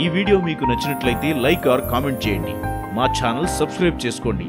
video మీకు నచ్చినట్లయితే like are comment చేయండి మా ఛానల్ సబ్స్క్రైబ్ చేసుకోండి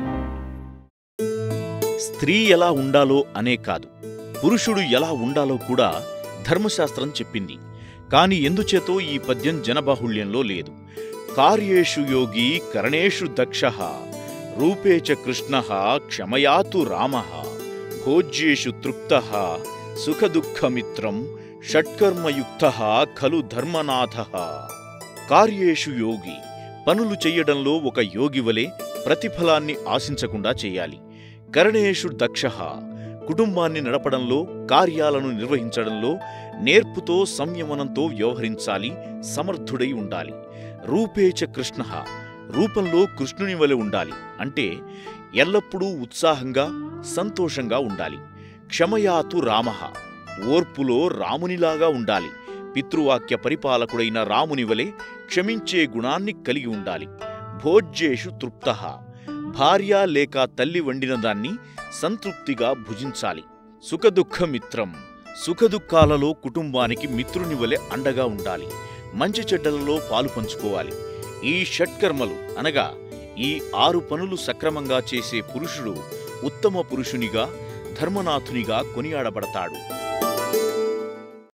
స్త్రీ ఎలా ఉండాలో అనే కాదు పురుషుడు ఎలా ఉండాలో కూడా ధర్మశాస్త్రం చెప్పింది కాని ఎందుచేతో ఈ పద్యం జనబాహుళ్యంలో లేదు కార్యేషు యోగి కరణేషు దక్ష రూపే చ కృష్ణ క్షమయాతు రామ భోజ్యేషు తృప్త సుఖదుఃఖమిత్రం షట్కర్మయుక్త ఖలు ధర్మనాథ కార్యేషు యోగి పనులు చెయ్యడంలో ఒక యోగి వలె ప్రతిఫలాన్ని ఆశించకుండా చేయాలి కరణేషు దక్ష కుటుంబాన్ని నడపడంలో కార్యాలను నిర్వహించడంలో నేర్పుతో సంయమనంతో వ్యవహరించాలి సమర్థుడై ఉండాలి రూపేచ కృష్ణ రూపంలో కృష్ణుని వలె ఉండాలి అంటే ఎల్లప్పుడూ ఉత్సాహంగా సంతోషంగా ఉండాలి క్షమయాతు రామ ఓర్పులో రామునిలాగా ఉండాలి పితృవాక్య పరిపాలకుడైన రాముని వలె క్షమించే గుణాన్ని కలిగి ఉండాలి భోజ్యేషు తృప్త భార్య లేక తల్లి వండిన దాన్ని సంతృప్తిగా భుజించాలి సుఖదుఃఖమిత్రం సుఖదుఖాలలో కుటుంబానికి మిత్రుని వలె అండగా ఉండాలి మంచి చెడ్డలలో పాలు పంచుకోవాలి ఈ షట్కర్మలు అనగా ఈ ఆరు పనులు సక్రమంగా చేసే పురుషుడు ఉత్తమ పురుషునిగా ధర్మనాథునిగా కొనియాడబడతాడు